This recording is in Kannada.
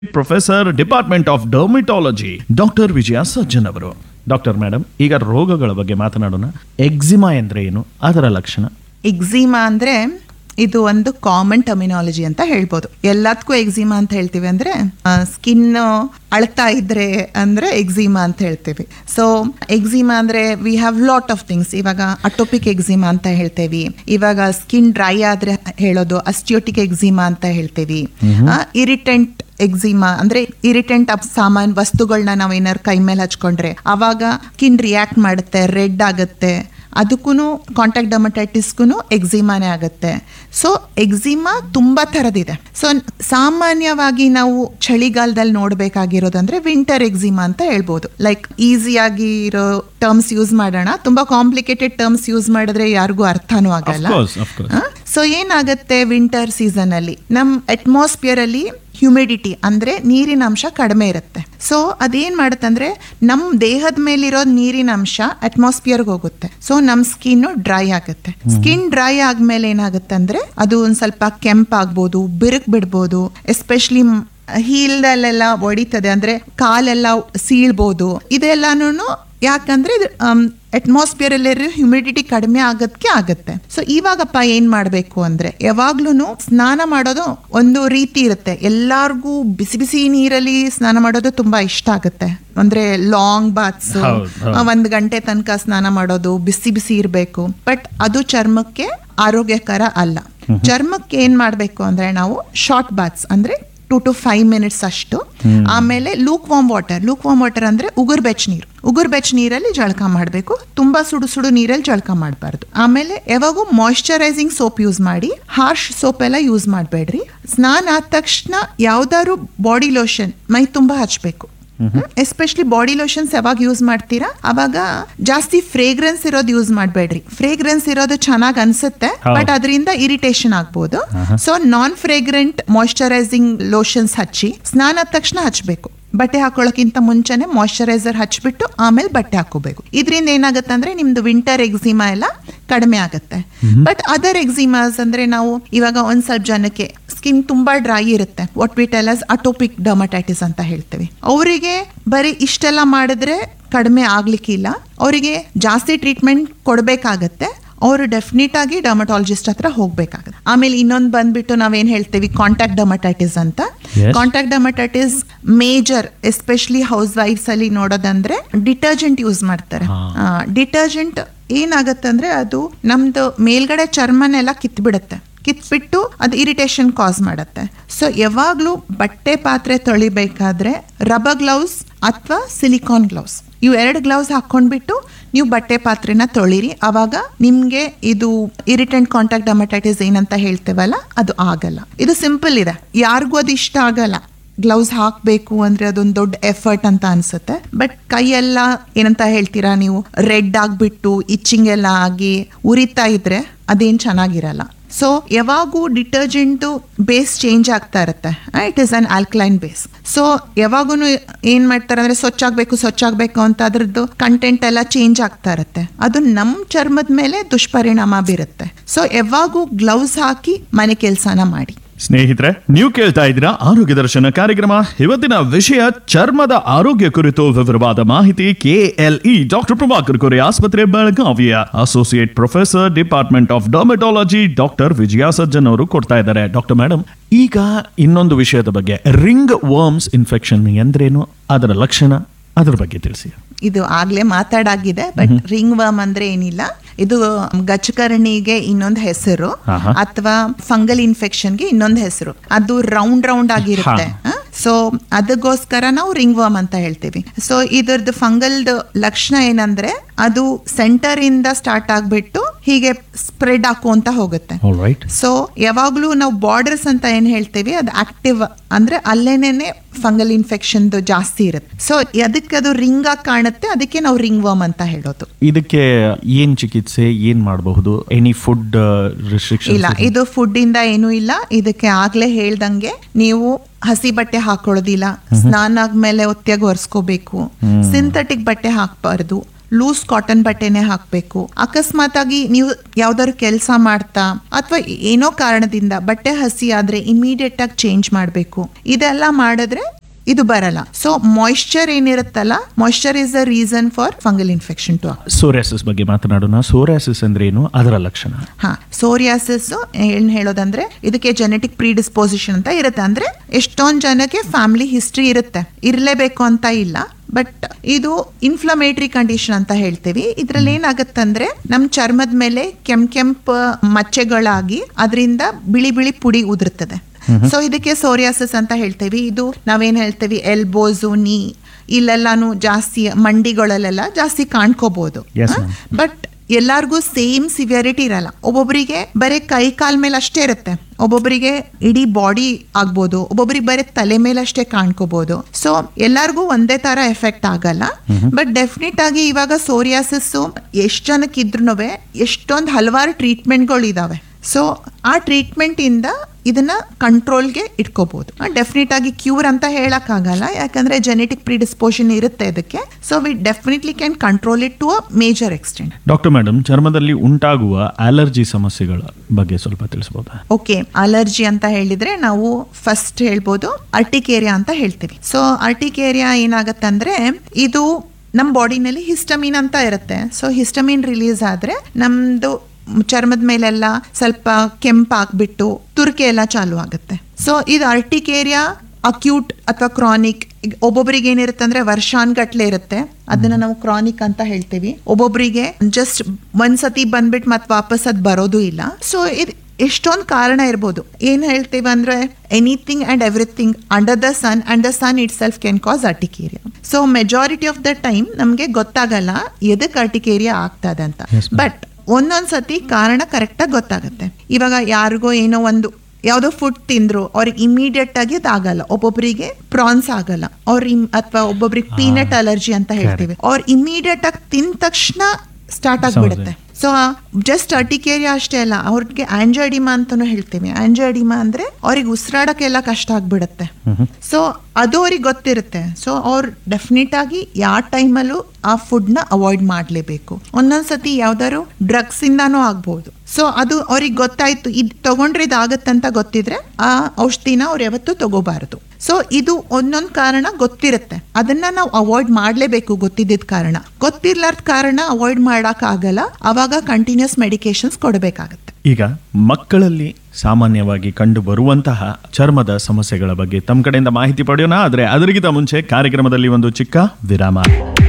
Professor department of dermatology doctor Vijaya Sajjan ಅವರು ಡಾಕ್ಟರ್ ಮೇಡಮ್ ಈಗ ರೋಗಗಳ ಬಗ್ಗೆ ಮಾತನಾಡೋಣ ಎಕ್ಸಿಮಾ ಎಂದ್ರೆ ಏನು ಅದರ ಲಕ್ಷಣ ಎಕ್ಸಿಮಾ ಅಂದ್ರೆ ಇದು ಒಂದು ಕಾಮನ್ ಟರ್ಮಿನಾಲಜಿ ಅಂತ ಹೇಳ್ಬೋದು ಎಲ್ಲದಕ್ಕೂ ಎಕ್ಸಿಮಾ ಅಂತ ಹೇಳ್ತೀವಿ ಅಂದ್ರೆ ಸ್ಕಿನ್ ಅಳ್ತಾ ಇದ್ರೆ ಅಂದ್ರೆ ಎಕ್ಸಿಮಾ ಅಂತ ಹೇಳ್ತೀವಿ ಸೊ ಎಕ್ಸಿಮಾ ಅಂದ್ರೆ we have lot of things ಇವಾಗ ಅಟೋಪಿಕ್ ಎಕ್ಸಿಮಾ ಅಂತ ಹೇಳ್ತೇವಿ ಇವಾಗ ಸ್ಕಿನ್ ಡ್ರೈ ಆದ್ರೆ ಹೇಳೋದು ಅಸ್ಟಿಯೋಟಿಕ್ ಎಕ್ಸಿಮಾ ಅಂತ ಹೇಳ್ತೇವಿ ಇರಿಟೆಂಟ್ ಎಕ್ಸಿಮಾ ಅಂದ್ರೆ ಇರಿಟೆಂಟ್ ಸಾಮಾನ್ ವಸ್ತುಗಳನ್ನ ನಾವು ಏನಾದ್ರು ಕೈ ಮೇಲೆ ಹಚ್ಕೊಂಡ್ರೆ ಅವಾಗ ಸ್ಕಿನ್ ರಿಯಾಕ್ಟ್ ಮಾಡುತ್ತೆ ರೆಡ್ ಆಗುತ್ತೆ ಅದಕ್ಕೂ ಕಾಂಟ್ಯಾಕ್ಟ್ ಡರ್ಮಟೈಟಿಸ್ಗೂ ಎಕ್ಸಿಮಾನೇ ಆಗುತ್ತೆ ಸೊ ಎಕ್ಸಿಮಾ ತುಂಬಾ ಥರದಿದೆ ಸೊ ಸಾಮಾನ್ಯವಾಗಿ ನಾವು ಚಳಿಗಾಲದಲ್ಲಿ ನೋಡ್ಬೇಕಾಗಿರೋದಂದ್ರೆ ವಿಂಟರ್ ಎಕ್ಸಿಮಾ ಅಂತ ಹೇಳ್ಬೋದು ಲೈಕ್ ಈಸಿಯಾಗಿ ಇರೋ ಟರ್ಮ್ಸ್ ಯೂಸ್ ಮಾಡೋಣ ತುಂಬಾ ಕಾಂಪ್ಲಿಕೇಟೆಡ್ ಟರ್ಮ್ಸ್ ಯೂಸ್ ಮಾಡಿದ್ರೆ ಯಾರಿಗೂ ಅರ್ಥನೂ ಆಗಲ್ಲ course, of course. ಸೊ ಏನಾಗುತ್ತೆ ವಿಂಟರ್ ಸೀಸನ್ ಅಲ್ಲಿ ನಮ್ ಅಟ್ಮಾಸ್ಫಿಯರ್ ಅಲ್ಲಿ ಹ್ಯುಮಿಡಿಟಿ ಅಂದ್ರೆ ನೀರಿನ ಅಂಶ ಕಡಿಮೆ ಇರುತ್ತೆ ಸೊ ಅದೇನ್ ಮಾಡುತ್ತಂದ್ರೆ ನಮ್ ದೇಹದ ಮೇಲಿರೋ ನೀರಿನ ಅಂಶ ಅಟ್ಮಾಸ್ಫಿಯರ್ಗೆ ಹೋಗುತ್ತೆ ಸೊ ನಮ್ ಸ್ಕಿನ್ ಡ್ರೈ ಆಗುತ್ತೆ ಸ್ಕಿನ್ ಡ್ರೈ ಆದ್ಮೇಲೆ ಏನಾಗುತ್ತೆ ಅಂದ್ರೆ ಅದು ಒಂದ್ ಸ್ವಲ್ಪ ಕೆಂಪಾಗ್ಬೋದು ಬಿರುಕ್ ಬಿಡ್ಬೋದು ಎಸ್ಪೆಷಲಿ ಹೀಲ್ದಲ್ಲೆಲ್ಲ ಹೊಡಿತದೆ ಅಂದ್ರೆ ಕಾಲೆಲ್ಲ ಸೀಳ್ಬೋದು ಇದೆಲ್ಲಾನು ಯಾಕಂದ್ರೆ ಅಟ್ಮಾಸ್ಫಿಯರ್ ಅಲ್ಲಿರೋ ಹ್ಯುಮಿಡಿಟಿ ಕಡಿಮೆ ಆಗೋದಕ್ಕೆ ಆಗುತ್ತೆ ಸೊ ಇವಾಗಪ್ಪ ಏನ್ ಮಾಡ್ಬೇಕು ಅಂದ್ರೆ ಯಾವಾಗ್ಲೂ ಸ್ನಾನ ಮಾಡೋದು ಒಂದು ರೀತಿ ಇರುತ್ತೆ ಎಲ್ಲಾರ್ಗೂ ಬಿಸಿ ಬಿಸಿ ನೀರಲ್ಲಿ ಸ್ನಾನ ಮಾಡೋದು ತುಂಬಾ ಇಷ್ಟ ಆಗುತ್ತೆ ಅಂದ್ರೆ ಲಾಂಗ್ ಬಾತ್ಸ್ ಹೌದು, ಹೌದು. ಒಂದ್ ಗಂಟೆ ತನಕ ಸ್ನಾನ ಮಾಡೋದು ಬಿಸಿ ಬಿಸಿ ಇರಬೇಕು ಬಟ್ ಅದು ಚರ್ಮಕ್ಕೆ ಆರೋಗ್ಯಕರ ಅಲ್ಲ ಚರ್ಮಕ್ಕೆ ಏನ್ ಮಾಡ್ಬೇಕು ಅಂದ್ರೆ ನಾವು ಶಾರ್ಟ್ ಬಾತ್ಸ್ ಅಂದ್ರೆ ಟು ಟು ಫೈವ್ ಮಿನಿಟ್ಸ್ ಅಷ್ಟು ಆಮೇಲೆ lukewarm water lukewarm water ಅಂದ್ರೆ ಉಗುರ್ ಬೆಚ್ಚ ನೀರು ಉಗುರ್ ಬೆಚ್ಚ ನೀರಲ್ಲಿ ಜಳಕ ಮಾಡಬೇಕು ತುಂಬಾ ಸುಡು ಸುಡು ನೀರಲ್ಲಿ ಜಳಕ ಮಾಡಬಾರ್ದು ಆಮೇಲೆ ಯಾವಾಗೂ ಮಾಯಿಶ್ಚರೈಸಿಂಗ್ ಸೋಪ್ ಯೂಸ್ ಮಾಡಿ ಹಾರ್ಶ್ ಸೋಪ್ ಎಲ್ಲ ಯೂಸ್ ಮಾಡಬೇಡ್ರಿ ಸ್ನಾನ ಆದ ತಕ್ಷಣ ಯಾವ್ದಾದ್ರು ಬಾಡಿ ಲೋಷನ್ ಮೈ ತುಂಬಾ ಹಚ್ಬೇಕು ಎಸ್ಪೆಷಲಿ ಬಾಡಿ ಲೋಷನ್ಸ್ ಯಾವಾಗ ಯೂಸ್ ಮಾಡ್ತೀರಾ ಅವಾಗ ಜಾಸ್ತಿ ಫ್ರೇಗ್ರೆನ್ಸ್ ಇರೋದು ಯೂಸ್ ಮಾಡಬೇಡ್ರಿ ಫ್ರೇಗ್ರೆನ್ಸ್ ಇರೋದು ಚೆನ್ನಾಗಿ ಅನ್ಸುತ್ತೆ ಹೌದು. ಬಟ್ ಅದರಿಂದ ಇರಿಟೇಷನ್ ಆಗ್ಬೋದು so non fragrant moisturising lotions ಹಚ್ಚಿ ಸ್ನಾನ ಆದ ತಕ್ಷಣ ಹಚ್ಚಬೇಕು ಬಟ್ಟೆ ಹಾಕೊಳ್ಳೋಕ್ಕಿಂತ ಮುಂಚೆನೆ ಮಾಯಿಶ್ಚರೈಸರ್ ಹಚ್ಬಿಟ್ಟು ಆಮೇಲೆ ಬಟ್ಟೆ ಹಾಕೋಬೇಕು ಇದರಿಂದ ಏನಾಗುತ್ತೆ ಅಂದ್ರೆ ನಿಮ್ದು ವಿಂಟರ್ ಎಕ್ಸಿಮಾ ಎಲ್ಲ ಕಡಿಮೆ ಆಗುತ್ತೆ ಬಟ್ ಅದರ್ ಎಕ್ಸಿಮಾಸ್ ಅಂದ್ರೆ ನಾವು ಇವಾಗ ಒಂದ್ ಸ್ವಲ್ಪ ಜನಕ್ಕೆ ಸ್ಕಿನ್ ತುಂಬಾ ಡ್ರೈ ಇರುತ್ತೆ what we tell us atopic dermatitis ಅಂತ ಹೇಳ್ತೀವಿ ಅವರಿಗೆ ಬರೀ ಇಷ್ಟೆಲ್ಲ ಮಾಡಿದ್ರೆ ಕಡಿಮೆ ಆಗ್ಲಿಕ್ಕಿಲ್ಲ ಅವರಿಗೆ ಜಾಸ್ತಿ ಟ್ರೀಟ್ಮೆಂಟ್ ಕೊಡಬೇಕಾಗತ್ತೆ ಅವರು ಡೆಫಿನೆಟ್ ಆಗಿ ಡರ್ಮಟಾಲಜಿಸ್ಟ್ ಹತ್ರ ಹೋಗ್ಬೇಕಾಗುತ್ತೆ ಆಮೇಲೆ ಇನ್ನೊಂದು ಬಂದ್ಬಿಟ್ಟು ನಾವೇನ್ ಹೇಳ್ತೀವಿ ಕಾಂಟ್ಯಾಕ್ಟ್ ಡರ್ಮಟೈಟಿಸ್ ಅಂತ Yes. Contact dermatitis major especially ಹೌಸ್ ವೈಫ್ಸ್ ಅಲ್ಲಿ ನೋಡೋದಂದ್ರೆ ಡಿಟರ್ಜೆಂಟ್ ಯೂಸ್ ಮಾಡ್ತಾರೆ ಡಿಟರ್ಜೆಂಟ್ ಏನಾಗತ್ತೆ ಅಂದ್ರೆ ಅದು ನಮ್ದು ಮೇಲ್ಗಡೆ ಚರ್ಮನೆಲ್ಲ ಕಿತ್ಬಿಡುತ್ತೆ ಕಿತ್ಬಿಟ್ಟು ಅದು ಇರಿಟೇಷನ್ ಕಾಸ್ ಮಾಡುತ್ತೆ ಸೊ ಯಾವಾಗ್ಲೂ ಬಟ್ಟೆ ಪಾತ್ರೆ ತೊಳಿಬೇಕಾದ್ರೆ ರಬ್ಬರ್ ಗ್ಲೌಸ್ ಅಥವಾ ಸಿಲಿಕಾನ್ ಗ್ಲೌಸ್ ಇವು ಎರಡು ಗ್ಲೌಸ್ ಹಾಕೊಂಡ್ಬಿಟ್ಟು ನೀವು ಬಟ್ಟೆ ಪಾತ್ರೆನ ತೊಳಿರಿ ಅವಾಗ ನಿಮ್ಗೆ ಇದು ಇರಿಟೆಂಟ್ ಕಾಂಟ್ಯಾಕ್ಟ್ ಡಮಟೈಟಿಸ್ ಏನಂತ ಹೇಳ್ತೇವಲ್ಲ ಅದು ಆಗಲ್ಲ ಇದು ಸಿಂಪಲ್ ಇದೆ ಯಾರಿಗೂ ಅದು ಇಷ್ಟ ಆಗಲ್ಲ ಗ್ಲೌಸ್ ಹಾಕ್ಬೇಕು ಅಂದ್ರೆ ಅದೊಂದು ದೊಡ್ಡ ಎಫರ್ಟ್ ಅಂತ ಅನ್ಸುತ್ತೆ ಬಟ್ ಕೈಯೆಲ್ಲ ಏನಂತ ಹೇಳ್ತೀರಾ ನೀವು ರೆಡ್ ಆಗ್ಬಿಟ್ಟು ಇಚ್ಚಿಂಗ್ ಎಲ್ಲ ಆಗಿ ಉರಿತಾ ಇದ್ರೆ ಅದೇನ್ ಚೆನ್ನಾಗಿರಲ್ಲ ಸೊ ಯಾವಾಗೂ ಡಿಟರ್ಜೆಂಟ್ ಬೇಸ್ ಚೇಂಜ್ ಆಗ್ತಾ ಇರುತ್ತೆ it is an alkaline base so ಯಾವಾಗೂ ಏನ್ ಮಾಡ್ತಾರೆ ಅಂದ್ರೆ ಸ್ವಚ್ಛ ಆಗ್ಬೇಕು ಸ್ವಚ್ಛ ಆಗ್ಬೇಕು ಅಂತ ಅದ್ರದ್ದು ಕಂಟೆಂಟ್ ಎಲ್ಲ ಚೇಂಜ್ ಆಗ್ತಾ ಇರುತ್ತೆ ಅದು ನಮ್ ಚರ್ಮದ ಮೇಲೆ ದುಷ್ಪರಿಣಾಮ ಬೀರುತ್ತೆ ಸೊ ಯಾವಾಗೂ ಗ್ಲೌಸ್ ಹಾಕಿ ಮನೆ ಕೆಲಸನ ಮಾಡಿ ಸ್ನೇಹಿತರೆ ನೀವು ಕೇಳ್ತಾ ಇದ್ದೀರಾ ಆರೋಗ್ಯ ದರ್ಶನ ಕಾರ್ಯಕ್ರಮ ಇವತ್ತಿನ ವಿಷಯ ಚರ್ಮದ ಆರೋಗ್ಯ ಕುರಿತು ವಿವರವಾದ ಮಾಹಿತಿ ಕೆಎಲ್ಇ ಡಾಕ್ಟರ್ ಪ್ರಭಾಕರ್ ಕೊರೆ ಆಸ್ಪತ್ರೆ ಬೆಳಗಾವಿಯ associate professor department of dermatology doctor Vijaya Sajjan ಅವರು ಕೊಡ್ತಾ ಇದ್ದಾರೆ ಡಾಕ್ಟರ್ ಮೇಡಮ್ ಈಗ ಇನ್ನೊಂದು ವಿಷಯದ ಬಗ್ಗೆ ರಿಂಗ್ ವರ್ಮ್ಸ್ ಇನ್ಫೆಕ್ಷನ್ ಎಂದ್ರೇನು ಅದರ ಲಕ್ಷಣ ಅದರ ಬಗ್ಗೆ ತಿಳಿಸಿ ಇದು ಆಗ್ಲೇ ಮಾತಾಡಾಗಿದೆ ಬಟ್ ರಿಂಗ್ ವರ್ಮ್ ಅಂದ್ರೆ ಏನಿಲ್ಲ ಇದು ಗಚ್ಚಕರಣಿಗೆ ಇನ್ನೊಂದು ಹೆಸರು ಆಹಾ. ಅಥವಾ ಫಂಗಲ್ ಇನ್ಫೆಕ್ಷನ್ಗೆ ಇನ್ನೊಂದು ಹೆಸರು ಅದು ರೌಂಡ್ ರೌಂಡ್ ಆಗಿರುತ್ತೆ ಸೊ ಅದಕ್ಕೋಸ್ಕರ ನಾವು ರಿಂಗ್ ವರ್ಮ್ ಅಂತ ಹೇಳ್ತೀವಿ ಸೊ ಇದ್ರದ್ದು ಫಂಗಲ್ದು ಲಕ್ಷಣ ಏನಂದ್ರೆ ಅದು ಸೆಂಟರ್ ಇಂದ ಸ್ಟಾರ್ಟ್ ಆಗ್ಬಿಟ್ಟು ಹೀಗೆ ಸ್ಪ್ರೆಡ್ ಹಾಕುವಂತ ಹೋಗುತ್ತೆ ಆಲ್ ರೈಟ್ ಸೊ ಯಾವಾಗ್ಲೂ ನಾವು ಬಾರ್ಡರ್ಸ್ ಅಂತ ಏನ್ ಹೇಳ್ತೀವಿ ಅದು ಆಕ್ಟಿವ್ ಅಂದ್ರೆ ಅಲ್ಲೇನೇನೆ ಫಂಗಲ್ ಇನ್ಫೆಕ್ಷನ್ ಜಾಸ್ತಿ ಇರುತ್ತೆ ಸೊ ಅದಕ್ಕೆ ಅದು ರಿಂಗ್ ಆಗಿ ಕಾಣುತ್ತೆ ಅದಕ್ಕೆ ನಾವು ರಿಂಗ್ ವರ್ಮ್ ಅಂತ ಹೇಳೋದು ಇದಕ್ಕೆ ಏನ್ ಚಿಕಿತ್ಸೆ ಏನ್ ಮಾಡಬಹುದು ಎನಿ ಫುಡ್ ರಿಸ್ಟ್ರಿಕ್ಷನ್ ಇಲ್ಲ ಇದು ಫುಡ್ ಇಂದ ಏನೂ ಇಲ್ಲ ಇದಕ್ಕೆ ಆಗ್ಲೇ ಹೇಳ್ದಂಗೆ ನೀವು ಹಸಿ ಬಟ್ಟೆ ಹಾಕೊಳ್ಳೋದಿಲ್ಲ ಸ್ನಾನ ಆದ್ಮೇಲೆ ಒತ್ತೆಗೆ ಒರೆಸ್ಕೋಬೇಕು ಸಿಂಥೆಟಿಕ್ ಬಟ್ಟೆ ಹಾಕ್ಬಾರ್ದು ಲೂಸ್ ಕಾಟನ್ ಬಟ್ಟೆನೆ ಹಾಕ್ಬೇಕು ಅಕಸ್ಮಾತ್ ಆಗಿ ನೀವು ಯಾವ್ದಾದ್ರು ಕೆಲಸ ಮಾಡ್ತಾ ಅಥವಾ ಏನೋ ಕಾರಣದಿಂದ ಬಟ್ಟೆ ಹಸಿ ಆದ್ರೆ ಇಮಿಡಿಯೇಟ್ ಆಗಿ ಚೇಂಜ್ ಮಾಡಬೇಕು ಇದೆಲ್ಲ ಮಾಡಿದ್ರೆ ಇದು ಬರಲ್ಲ ಸೊ ಮಾಯಿಶ್ಚರ್ ಏನಿರುತ್ತಲ್ಲ moisture is the reason for fungal infection to psoriasis ಬಗ್ಗೆ ಮಾತನಾಡೋಣ ಸೋರಿಯಾಸಿಸ್ ಅಂದ್ರೆ ಏನು ಅದರ ಲಕ್ಷಣ ಹಾ ಸೋರಿಯಾಸಿಸ್ ಏನ್ ಹೇಳೋದಂದ್ರೆ ಇದಕ್ಕೆ ಜೆನೆಟಿಕ್ ಪ್ರೀಡಿಸ್ಪೋಸಿಷನ್ ಅಂತ ಇರುತ್ತೆ ಅಂದ್ರೆ ಎಷ್ಟೊಂದ್ ಜನಕ್ಕೆ ಫ್ಯಾಮಿಲಿ ಹಿಸ್ಟ್ರಿ ಇರುತ್ತೆ ಇರ್ಲೇಬೇಕು ಅಂತ ಇಲ್ಲ ಬಟ್ ಇದು ಇನ್ಫ್ಲಮೇಟರಿ ಕಂಡೀಷನ್ ಅಂತ ಹೇಳ್ತೀವಿ ಇದ್ರಲ್ಲಿ ಏನಾಗತ್ತಂದ್ರೆ ನಮ್ ಚರ್ಮದ ಮೇಲೆ ಕೆಂಪ್ ಕೆಂಪ್ ಮಚ್ಚೆಗಳಾಗಿ ಅದರಿಂದ ಬಿಳಿ ಬಿಳಿ ಪುಡಿ ಉದುರ್ತದೆ ಸೊ ಇದಕ್ಕೆ ಸೋರಿಯಾಸಿಸ್ ಅಂತ ಹೇಳ್ತೀವಿ ಇದು ನಾವೇನ್ ಹೇಳ್ತೀವಿ ಎಲ್ಬೋಸು ನೀ ಇಲ್ಲೆಲ್ಲಾನು ಜಾಸ್ತಿ ಮಂಡಿಗಳಲ್ಲೆಲ್ಲ ಜಾಸ್ತಿ ಕಾಣ್ಕೋಬಹುದು Yes, ma'am. ಬಟ್ ಎಲ್ಲಾರ್ಗೂ ಸೇಮ್ ಸಿವಿಯರಿಟಿ ಇರಲ್ಲ ಒಬ್ಬೊಬ್ಬರಿಗೆ ಬರೀ ಕೈ ಕಾಲ್ ಮೇಲೆ ಅಷ್ಟೇ ಇರುತ್ತೆ ಒಬ್ಬೊಬ್ಬರಿಗೆ ಇಡೀ ಬಾಡಿ ಆಗ್ಬೋದು ಒಬ್ಬೊಬ್ಬರಿಗೆ ಬರೀ ತಲೆ ಮೇಲೆ ಅಷ್ಟೇ ಕಾಣ್ಕೋಬಹುದು ಸೊ ಎಲ್ಲಾರ್ಗೂ ಒಂದೇ ತರ ಎಫೆಕ್ಟ್ ಆಗಲ್ಲ ಬಟ್ ಡೆಫಿನೆಟ್ ಆಗಿ ಇವಾಗ ಸೋರಿಯಾಸಿಸ್ ಎಷ್ಟ್ ಜನಕ್ಕೆ ಇದ್ರೂ ಎಷ್ಟೊಂದು ಹಲವಾರು ಟ್ರೀಟ್ಮೆಂಟ್ಗಳು ಇದಾವೆ ಸೊ ಆ ಟ್ರೀಟ್ಮೆಂಟ್ ಇಂದ ಇದನ್ನ ಕಂಟ್ರೋಲ್ಗೆ ಇಟ್ಕೋಬಹುದು ಡೆಫಿನೆಟ್ ಆಗಿ ಕ್ಯೂರ್ ಅಂತ ಹೇಳಕ್ ಆಗಲ್ಲ ಯಾಕಂದ್ರೆ ಜೆನೆಟಿಕ್ ಪ್ರಿಡಿಸ್ಪೋಷನ್ ಇರುತ್ತೆ ಇದಕ್ಕೆ so we definitely can control it to a major extent doctor madam ಚರ್ಮದಲ್ಲಿ ಉಂಟಾಗುವ ಅಲರ್ಜಿ ಸಮಸ್ಯೆಗಳ ಬಗ್ಗೆ ಸ್ವಲ್ಪ ತಿಳಿಸಬಹುದಾ ಓಕೆ ಅಲರ್ಜಿ ಅಂತ ಹೇಳಿದ್ರೆ ನಾವು ಫಸ್ಟ್ ಹೇಳ್ಬೋದು ಅರ್ಟಿಕೇರಿಯಾ ಅಂತ ಹೇಳ್ತೀವಿ ಸೊ ಅರ್ಟಿಕೇರಿಯಾ ಏನಾಗತ್ತಂದ್ರೆ ಇದು ನಮ್ಮ ಬಾಡಿನಲ್ಲಿ ಹಿಸ್ಟಮಿನ್ ಅಂತ ಇರುತ್ತೆ ಸೊ ಹಿಸ್ಟಮಿನ್ ರಿಲೀಸ್ ಆದ್ರೆ ನಮ್ದು ಚರ್ಮದ ಮೇಲೆಲ್ಲ ಸ್ವಲ್ಪ ಕೆಂಪಾಗ್ಬಿಟ್ಟು ತುರ್ಕೆ ಎಲ್ಲ ಚಾಲು ಆಗುತ್ತೆ ಸೊ ಇದು ಅರ್ಟಿಕೇರಿಯಾ ಅಕ್ಯೂಟ್ ಅಥವಾ ಕ್ರಾನಿಕ್ ಒಬ್ಬೊಬ್ಬರಿಗೆ ಏನಿರುತ್ತೆ ಅಂದ್ರೆ ವರ್ಷಾನ್ಗಟ್ಲೆ ಇರುತ್ತೆ ಅದನ್ನ ನಾವು ಕ್ರಾನಿಕ್ ಅಂತ ಹೇಳ್ತೀವಿ ಒಬ್ಬೊಬ್ಬರಿಗೆ ಜಸ್ಟ್ ಒಂದ್ಸತಿ ಬಂದ್ಬಿಟ್ಟು ಮತ್ತೆ ವಾಪಸ್ ಅದ್ ಬರೋದು ಇಲ್ಲ ಸೊ ಇದು ಎಷ್ಟೊಂದು ಕಾರಣ ಇರ್ಬೋದು ಏನ್ ಹೇಳ್ತೀವಿ ಅಂದ್ರೆ anything and everything under the sun and the sun itself can cause urticaria so majority of the time ನಮ್ಗೆ ಗೊತ್ತಾಗಲ್ಲ ಎದಕ್ ಅರ್ಟಿಕೇರಿಯಾ ಆಗ್ತದೆ ಅಂತ Yes, ma'am. ಬಟ್ ಒಂದೊಂದ್ಸತಿ ಕಾರಣ ಕರೆಕ್ಟಾಗಿ ಗೊತ್ತಾಗುತ್ತೆ ಇವಾಗ ಯಾರಿಗೋ ಏನೋ ಒಂದು ಯಾವುದೋ ಫುಡ್ ತಿಂದ್ರು ಅವ್ರಿಗೆ ಇಮಿಡಿಯೇಟ್ ಆಗಿ ಅದಾಗಲ್ಲ ಒಬ್ಬೊಬ್ಬರಿಗೆ ಪ್ರಾನ್ಸ್ ಆಗಲ್ಲ ಅವ್ರ ಅಥವಾ ಒಬ್ಬೊಬ್ರಿಗೆ ಪೀನಟ್ ಅಲರ್ಜಿ ಅಂತ ಹೇಳ್ತೀವಿ ಅವ್ರ ಇಮಿಡಿಯೇಟ್ ಆಗಿ ತಿಂದ ತಕ್ಷಣ ಸ್ಟಾರ್ಟ್ ಆಗ್ಬಿಡುತ್ತೆ ಸೊ ಜಸ್ಟ್ ಅರ್ಟಿಕೇರಿಯಾ ಅಷ್ಟೇ ಅಲ್ಲ ಅವ್ರಿಗೆ ಆಂಜೈಡಿಮಾ ಅಂತಾನು ಹೇಳ್ತೀವಿ ಆಂಜೈಡಿಮಾ ಅಂದ್ರೆ ಅವ್ರಿಗೆ ಉಸಿರಾಡಕ್ಕೆಲ್ಲ ಕಷ್ಟ ಆಗ್ಬಿಡುತ್ತೆ ಸೊ ಅದು ಅವ್ರಿಗೆ ಗೊತ್ತಿರುತ್ತೆ ಸೊ ಅವ್ರು ಡೆಫಿನೆಟ್ ಆಗಿ ಯಾವ ಟೈಮಲ್ಲೂ ಆ ಫುಡ್ನ ಅವಾಯ್ಡ್ ಮಾಡಲೇಬೇಕು ಒಂದೊಂದ್ಸತಿ ಯಾವ್ದಾದ್ರು ಡ್ರಗ್ಸ್ ಇಂದಾನೂ ಆಗ್ಬಹುದು ಸೊ ಅದು ಅವ್ರಿಗೆ ಗೊತ್ತಾಯ್ತು ಇದು ತಗೊಂಡ್ರೆ ಇದಾಗತ್ತಂತ ಗೊತ್ತಿದ್ರೆ ಆ ಔಷಧಿನ ಅವ್ರು ಯಾವತ್ತೂ ತಗೋಬಾರದು ಸೊ ಇದು ಒಂದೊಂದು ಕಾರಣ ಗೊತ್ತಿರುತ್ತೆ ಅದನ್ನ ನಾವು ಅವಾಯ್ಡ್ ಮಾಡಲೇಬೇಕು ಗೊತ್ತಿದ್ದಿದ್ ಕಾರಣ ಗೊತ್ತಿರ್ಲಾರ್ದ ಕಾರಣ ಅವಾಯ್ಡ್ ಮಾಡಕ್ ಆಗಲ್ಲ ಅವಾಗ ಕಂಟಿನ್ಯೂಸ್ ಮೆಡಿಕೇಶನ್ಸ್ ಕೊಡಬೇಕಾಗತ್ತೆ ಈಗ ಮಕ್ಕಳಲ್ಲಿ ಸಾಮಾನ್ಯವಾಗಿ ಕಂಡು ಬರುವಂತಹ ಚರ್ಮದ ಸಮಸ್ಯೆಗಳ ಬಗ್ಗೆ ತಮ್ಮ ಕಡೆಯಿಂದ ಮಾಹಿತಿ ಪಡೆಯೋಣ ಆದರೆ ಅದರಿಗಿಂತ ಮುಂಚೆ ಕಾರ್ಯಕ್ರಮದಲ್ಲಿ ಒಂದು ಚಿಕ್ಕ ವಿರಾಮ